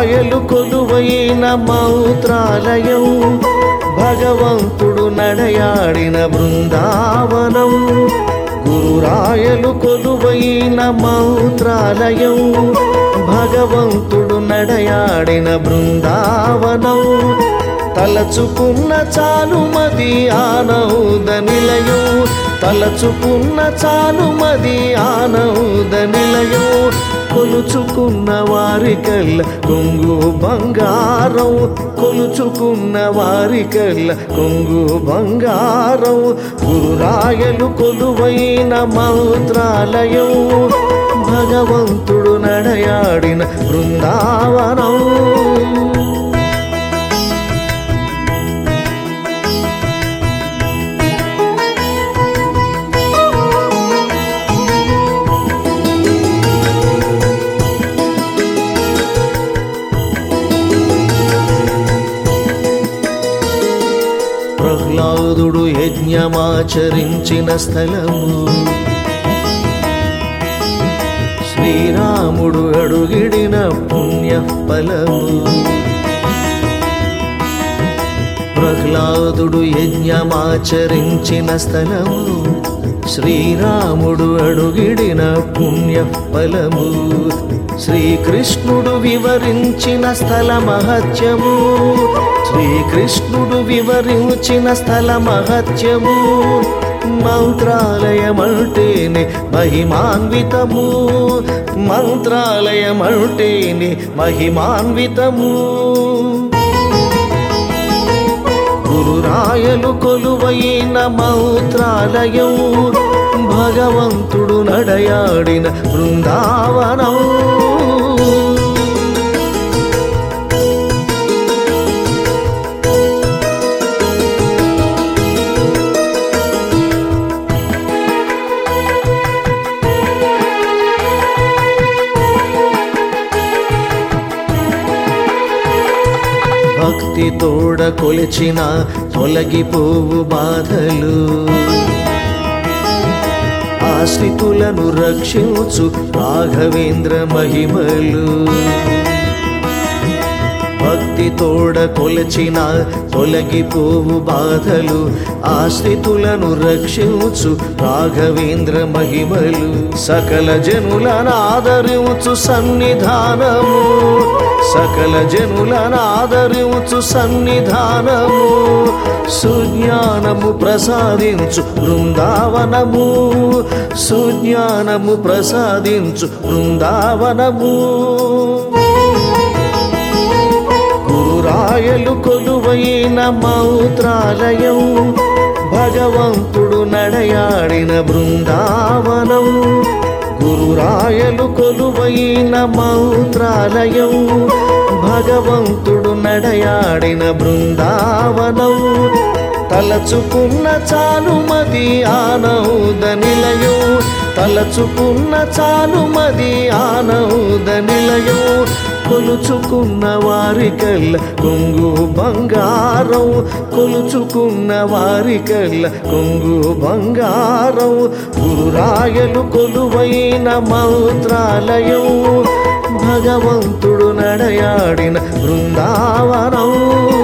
గురురాయలు కొలువైన మౌత్రాలయం భగవంతుడు నడయాడిన బృందావనం గురురాయలు కొలువైన మౌత్రాలయం భగవంతుడు నడయాడిన బృందావనం తలచుకున్న చాలు మది ఆనౌద నిలయం తలచుకున్న చాలు మది ఆనౌద నిలయం కొలుచుకున్న వారికల్ల కొంగు బంగారం కొలుచుకున్న వారికల్ల కొంగు బంగారం గురురాయలు కొలువైన మంత్రాలయం భగవంతుడు నడయాడిన బృందావనం ప్రహ్లాదుడు యజ్ఞమాచరించిన స్థలము శ్రీరాముడు అడుగిడిన పుణ్య ఫలము ప్రహ్లాదుడు యజ్ఞమాచరించిన స్థలము శ్రీరాముడు అడుగిడిన పుణ్య ఫలము శ్రీకృష్ణుడు వివరించిన స్థల మహత్యము శ్రీకృష్ణుడు వివరించిన స్థల మహత్యము మంత్రాలయమంటేనే మహిమాన్వితము మంత్రాలయమంటేనే మహిమాన్వితము గురురాయలు కొలువైన మౌత్రాలయం భగవంతుడు నడయాడిన బృందావనం భక్తి తోడ కొలిచిన తొలగిపోవు బాధలు ఆశ్రితులను రక్షించు రాఘవేంద్ర మహిమలు భక్తి తోడ కొలచిన తొలగిపోవు బాధలు ఆశ్రితులను రక్షించు రాఘవేంద్ర మహిమలు సకల జనులను ఆదరించు సన్నిధానము సకల జనులను ఆదరించు సన్నిధానము సుజ్ఞానము ప్రసాదించు బృందావనము సుజ్ఞానము ప్రసాదించు బృందావనము గురురాయలు కొలువైన మౌత్రాలయం భగవంతుడు నడయాడిన బృందావనం గురురాయలు కొలువైన మౌత్రాలయం భగవంతుడు నడయాడిన బృందావనం తలచుకున్న చాలు మది ఆనౌద నిలయం తలచుకున్న చాలు మది ఆనౌద నిలయం కొలుచుకున్న వారికల్ల కొంగు బంగారం కొలుచుకున్న వారికల్ల కొంగు బంగారం గురురాయలు కొలువైన మంత్రాలయం భగవంతుడు నడయాడిన బృందావనం